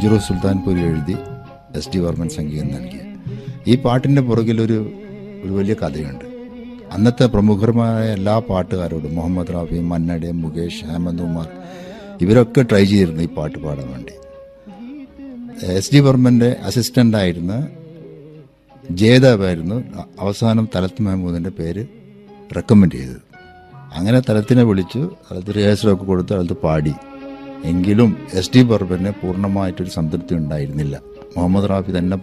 ബിജുറു സുൽത്താൻപൂരി എഴുതി S D Varman സംഗീതം നൽകി ഈ പാട്ടിൻ്റെ പുറകിലൊരു ഒരു വലിയ കഥയുണ്ട് അന്നത്തെ പ്രമുഖരമായ എല്ലാ പാട്ടുകാരോടും മുഹമ്മദ് റാഫി മന്നഡെ മുകേഷ് ഹേമന്ത് ഉമാർ ഇവരൊക്കെ ട്രൈ ചെയ്തിരുന്നു ഈ പാട്ട് പാടാൻ വേണ്ടി എസ് ഡി വർമ്മൻ്റെ അസിസ്റ്റൻ്റായിരുന്ന ജയദേവായിരുന്നു അവസാനം തലത്ത് മെഹമ്മൂദിൻ്റെ പേര് റെക്കമെൻഡ് ചെയ്തത് അങ്ങനെ തലത്തിനെ വിളിച്ചു തലത്ത് റിഹേഴ്സലൊക്കെ കൊടുത്ത് തലത്ത് പാടി എങ്കിലും എസ് ഡി ബർബന് പൂർണ്ണമായിട്ടൊരു സംതൃപ്തി ഉണ്ടായിരുന്നില്ല മുഹമ്മദ് റാഫി തന്നെ